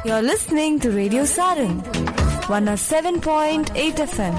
You're listening to Radio Saran, 107.8 FM.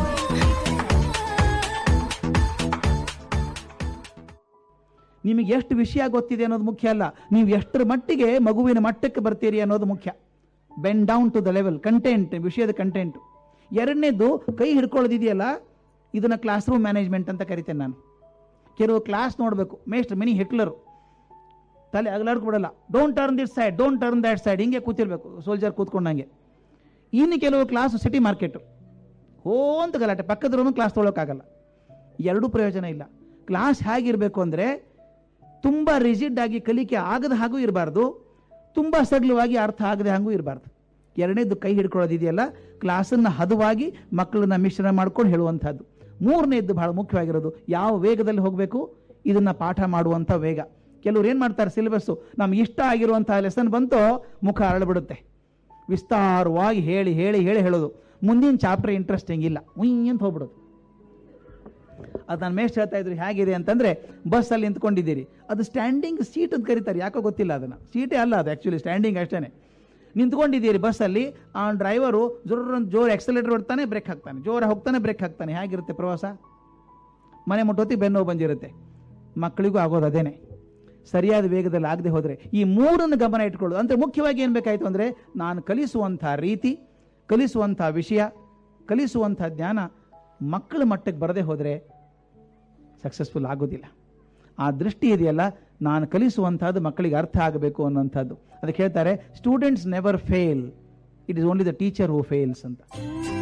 ನಿಮಗೆ ಎಷ್ಟು ವಿಷಯ ಗೊತ್ತಿದೆ ಅನ್ನೋದು ಮುಖ್ಯ ಅಲ್ಲ ನೀವು ಎಷ್ಟರ ಮಟ್ಟಿಗೆ ಮಗುವಿನ ಮಟ್ಟಕ್ಕೆ ಬರ್ತೀರಿ ಅನ್ನೋದು ಮುಖ್ಯ bend down to the level content ವಿಷಯದ ಕಂಟೆಂಟ್ ಎರಡನೇದು ಕೈ ಹಿಡ್ಕೊಳ್ಳೋದಿದೆಯಲ್ಲ ಇದನ್ನ ಕ್ಲಾಸ್ ರೂಮ್ ಮ್ಯಾನೇಜ್ಮೆಂಟ್ ಅಂತ ಕರಿತೇನೆ ನಾನು ಕೆಲವು ಕ್ಲಾಸ್ ನೋಡಬೇಕು ಮೇಸ್ಟ್ ಮಿನಿ ಹಿಟ್ಲರು ತಲೆ ಅಗಲಾಡ್ಕೊ ಬಿಡಲ್ಲ don't turn this side don't turn that side ಹಿಂಗೆ ಕೂತಿರ್ಬೇಕು ಸೋಲ್ಜರ್ ಕೂತ್ಕೊಂಡಂಗೆ ಇನ್ನು ಕೆಲವು ಕ್ಲಾಸ್ ಸಿಟಿ ಮಾರ್ಕೆಟು ಹೋ ಅಂತ ಗಲಾಟೆ ಪಕ್ಕದ ರೂಮ್ ಕ್ಲಾಸ್ ತೊಗೊಳಕ್ಕಾಗಲ್ಲ ಎರಡೂ ಪ್ರಯೋಜನ ಇಲ್ಲ ಕ್ಲಾಸ್ ಹೇಗಿರಬೇಕು ಅಂದರೆ ತುಂಬ ರಿಜಿಡ್ ಆಗಿ ಕಲಿಕೆ ಆಗದ ಹಾಗೂ ಇರಬಾರ್ದು ತುಂಬ ಸರಳವಾಗಿ ಅರ್ಥ ಆಗದೆ ಹಾಗೂ ಇರಬಾರ್ದು ಎರಡನೇದು ಕೈ ಹಿಡ್ಕೊಳ್ಳೋದಿದೆಯಲ್ಲ ಕ್ಲಾಸನ್ನು ಹದವಾಗಿ ಮಕ್ಕಳನ್ನ ಮಿಶ್ರಣ ಮಾಡ್ಕೊಂಡು ಹೇಳುವಂಥದ್ದು ಮೂರನೇದ್ದು ಬಹಳ ಮುಖ್ಯವಾಗಿರೋದು ಯಾವ ವೇಗದಲ್ಲಿ ಹೋಗಬೇಕು ಇದನ್ನ ಪಾಠ ಮಾಡುವಂಥ ವೇಗ ಕೆಲವ್ರು ಏನು ಮಾಡ್ತಾರೆ ಸಿಲೆಬಸ್ಸು ನಮ್ಗೆ ಇಷ್ಟ ಆಗಿರುವಂಥ ಲೆಸನ್ ಬಂತೋ ಮುಖ ಅರಳ್ಬಿಡುತ್ತೆ ವಿಸ್ತಾರವಾಗಿ ಹೇಳಿ ಹೇಳಿ ಹೇಳಿ ಹೇಳೋದು ಮುಂದಿನ ಚಾಪ್ಟರ್ ಇಂಟ್ರೆಸ್ಟಿಂಗ್ ಇಲ್ಲ ಉಯ್ ಅಂತ ಹೋಗ್ಬಿಡೋದು ಅದು ನಾನು ಮೇಸ್ಟ್ ಹೇಳ್ತಾ ಇದ್ರು ಹೇಗಿದೆ ಅಂತಂದ್ರೆ ಬಸ್ಸಲ್ಲಿ ನಿಂತ್ಕೊಂಡಿದ್ದೀರಿ ಅದು ಸ್ಟ್ಯಾಂಡಿಂಗ್ ಸೀಟ್ ಅಂತ ಕರೀತಾರೆ ಯಾಕೋ ಗೊತ್ತಿಲ್ಲ ಅದನ್ನು ಸೀಟೇ ಅಲ್ಲ ಅದು ಆ್ಯಕ್ಚುಲಿ ಸ್ಟ್ಯಾಂಡಿಂಗ್ ಅಷ್ಟೇ ನಿಂತ್ಕೊಂಡಿದ್ದೀರಿ ಬಸ್ಸಲ್ಲಿ ಆ ಡ್ರೈವರು ಜೋರ ಜೋರು ಎಕ್ಸಲೇಟರ್ ಹೊಡ್ತಾನೆ ಬ್ರೇಕ್ ಹಾಕ್ತಾನೆ ಜೋರ ಹೋಗ್ತಾನೆ ಬ್ರೇಕ್ ಹಾಕ್ತಾನೆ ಹೇಗಿರುತ್ತೆ ಪ್ರವಾಸ ಮನೆ ಮುಟ್ಟೋತಿ ಬೆನ್ನೋವು ಬಂದಿರುತ್ತೆ ಮಕ್ಕಳಿಗೂ ಆಗೋದು ಅದೇನೆ ಸರಿಯಾದ ವೇಗದಲ್ಲಿ ಆಗದೆ ಹೋದರೆ ಈ ಮೂರನ್ನು ಗಮನ ಇಟ್ಕೊಳ್ಳೋದು ಅಂದರೆ ಮುಖ್ಯವಾಗಿ ಏನು ಬೇಕಾಯಿತು ಅಂದರೆ ನಾನು ಕಲಿಸುವಂಥ ರೀತಿ ಕಲಿಸುವಂಥ ವಿಷಯ ಕಲಿಸುವಂಥ ಜ್ಞಾನ ಮಕ್ಕಳ ಮಟ್ಟಕ್ಕೆ ಬರದೇ ಹೋದರೆ ಸಕ್ಸಸ್ಫುಲ್ ಆಗೋದಿಲ್ಲ ಆ ದೃಷ್ಟಿ ಇದೆಯಲ್ಲ ನಾನು ಕಲಿಸುವಂಥದ್ದು ಮಕ್ಕಳಿಗೆ ಅರ್ಥ ಆಗಬೇಕು ಅನ್ನೋಂಥದ್ದು ಅದಕ್ಕೆ ಹೇಳ್ತಾರೆ students never fail it is only the teacher who fails ಅಂತ